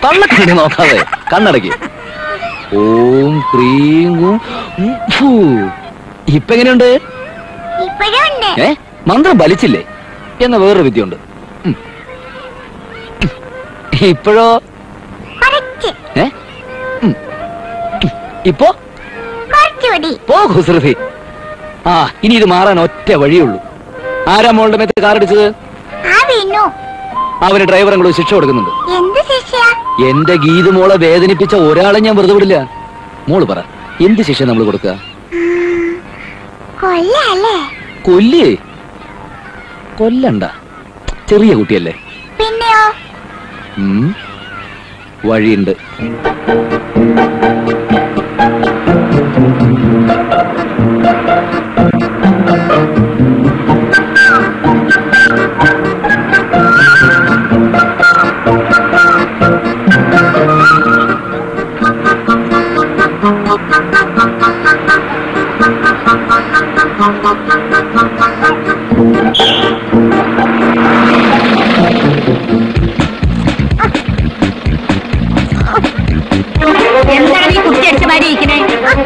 കള്ളക്കണ്ണി നോക്കാതെ കണ്ണടക്കി ഓം ക്രീം ഗും, ഉം, ഫൂ. ഇപ്പൊ എങ്ങനെയുണ്ട് ഇപ്പോഴും ഉണ്ട് ഏ മന്ത്രം ബലിച്ചില്ലേ എന്ന വേറൊരു വിദ്യയുണ്ട് ഉം. ഇപ്പോഴോ കുറച്ച് ഏ ഉം. ഇപ്പോ കുറച്ചുകൂടി പോ കുസൃതി ആ ഇനി ഇത് മാറാൻ ഒറ്റ വഴിയുള്ളൂ ആരാ മോളുടെ മേത്ത് കാറടിച്ചത് ആ വീണു അവന് ഡ്രൈവറും കൂടെ ശിക്ഷ കൊടുക്കുന്നുണ്ട് എന്ത് ശിക്ഷ എന്റെ ഗീത് മോളെ വേദനിപ്പിച്ച ഒരാളെ ഞാൻ വെറുതെ വിടില്ല മോള് പറ എന്ത് ശിക്ഷ നമ്മൾ കൊടുക്കുക കൊല്ലല്ലേ കൊല്ലേ കൊല്ലണ്ട ചെറിയ കുട്ടിയല്ലേ പിന്നെയോ ഉം. വഴിയുണ്ട് എന്താണ് ഈ കുട്ടി അടിച്ച മാതിരി ഇരിക്കണേ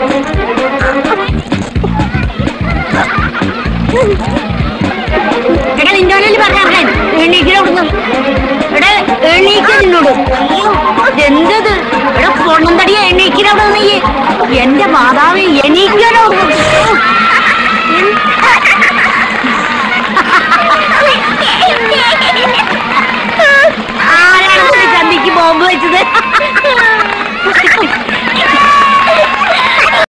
എടാ നിന്നോടല്ലേ പറഞ്ഞേ എണീക്കണോടുന്നു എടാ എണീക്ക നിന്നോട് എന്തത് എടാ പൊണ്ണന്തടിയ എണീക്കണോട് നീ എന്റെ മാതാവ് എണീക്കണോട്